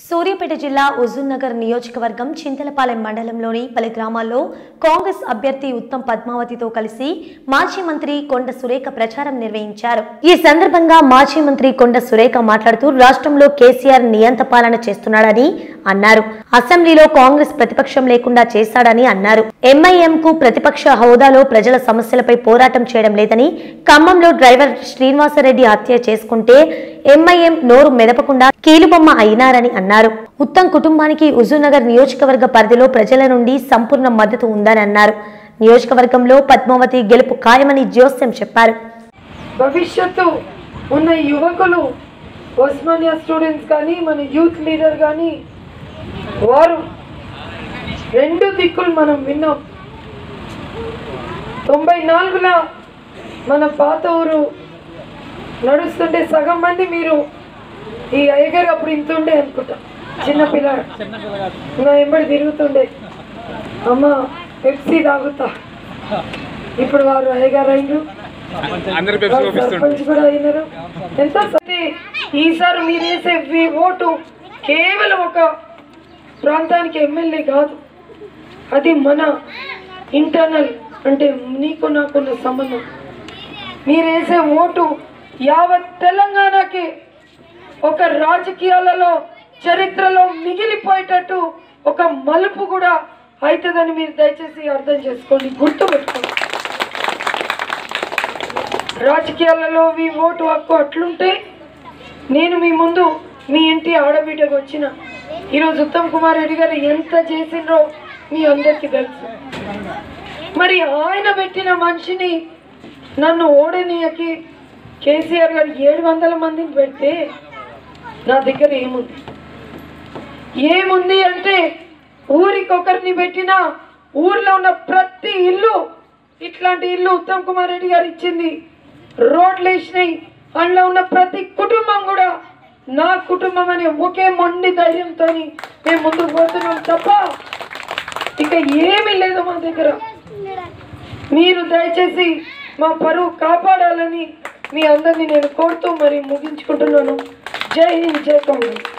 సూర్యాపేట జిల్లా హుజూర్నగర్ నియోజకవర్గం చింతలపాలెం మండలంలోని పలు గ్రామాల్లో కాంగ్రెస్ అభ్యర్థి ఉత్తమ్ పద్మావతితో కలిసి మాజీ మంత్రి కొండ సురేఖ ప్రచారం నిర్వహించారు ఈ సందర్భంగా మాజీ మంత్రి కొండ సురేఖ మాట్లాడుతూ రాష్ట్రంలో కేసీఆర్ నియంత పాలన చేస్తున్నాడని అన్నారు అసెంబ్లీలో కాంగ్రెస్ ప్రతిపక్షం లేకుండా చేశాడని అన్నారు ఎంఐఎం కు ప్రతిపక్ష హోదాలో ప్రజల సమస్యలపై పోరాటం చేయడం లేదని ఖమ్మంలో డ్రైవర్ శ్రీనివాసరెడ్డి హత్య చేసుకుంటే ఎంఐఎం నోరు మెదపకుండా కీలుబొమ్మ అయినారని అన్నారు ఉత్తమ్ కుటుంబానికి హుజూర్నగర్ నియోజకవర్గ పరిధిలో ప్రజల నుండి సంపూర్ణ మద్దతు ఉందని అన్నారు నియోజకవర్గంలో పద్మావతి గెలుపు ఖాయమని జోస్యం చెప్పారు భవిష్యత్తు ఉన్న యువకులు ఉస్మానియా స్టూడెంట్స్ కానీ మన యూత్ లీడర్ కానీ వారు రెండు దిక్కులు మనం విన్నాం తొంభై నాలుగులో మన పాత ఊరు నడుస్తుంటే సగం మంది మీరు ఈ అయ్యగారు అప్పుడు ఇంత ఉండే అనుకుంటా చిన్న పిల్లాడు నా ఎంబడి తిరుగుతుండే అమ్మ పెప్సీ తాగుతా ఇప్పుడు వారు అయ్యగారు అయ్యారు అందరి పెప్సీ పంపిస్తుండ్రు సర్పంచ్ కూడా అయినారు ఎంత సరే ఈసారి మీరు వేసే మీ ఓటు కేవలం ఒక ప్రాంతానికి ఎమ్మెల్యే కాదు అది మన ఇంటర్నల్ అంటే నీకు నాకున్న సంబంధం మీరు వేసే ఓటు యావత్ తెలంగాణకి ఒక రాజకీయాలలో చరిత్రలో మిగిలిపోయేటట్టు ఒక మలుపు కూడా అవుతుందని మీరు దయచేసి అర్థం చేసుకోండి గుర్తుపెట్టుకోండి రాజకీయాలలో మీ ఓటు హక్కు అట్లుంటే నేను మీ ముందు మీ ఇంటి ఆడబిడ్డకు వచ్చిన ఈరోజు ఉత్తమ్ కుమార్ రెడ్డి గారు ఎంత చేసిండ్రో మీ అందరికీ తెలుసు మరి ఆయన పెట్టిన మనిషిని నన్ను ఓడనీయకి కేసీఆర్ గారు ఏడు వందల మందిని పెడితే నా దగ్గర ఏముంది ఏముంది అంటే ఊరికొకరిని పెట్టిన ఊర్లో ఉన్న ప్రతి ఇల్లు ఇట్లాంటి ఇల్లు ఉత్తమ్ కుమార్ రెడ్డి గారు ఇచ్చింది రోడ్లు వేసినాయి అందులో ఉన్న ప్రతి కుటుంబం కూడా నా కుటుంబం అనే ఒకే మొండి ధైర్యంతో మేము ముందుకు పోతున్నాం తప్ప ఇక ఏమీ లేదు మా దగ్గర మీరు దయచేసి మా పరువు కాపాడాలని మీ అందరినీ నేను కోరుతూ మరి ముగించుకుంటున్నాను జై హింద్ జై కాంగ్రెస్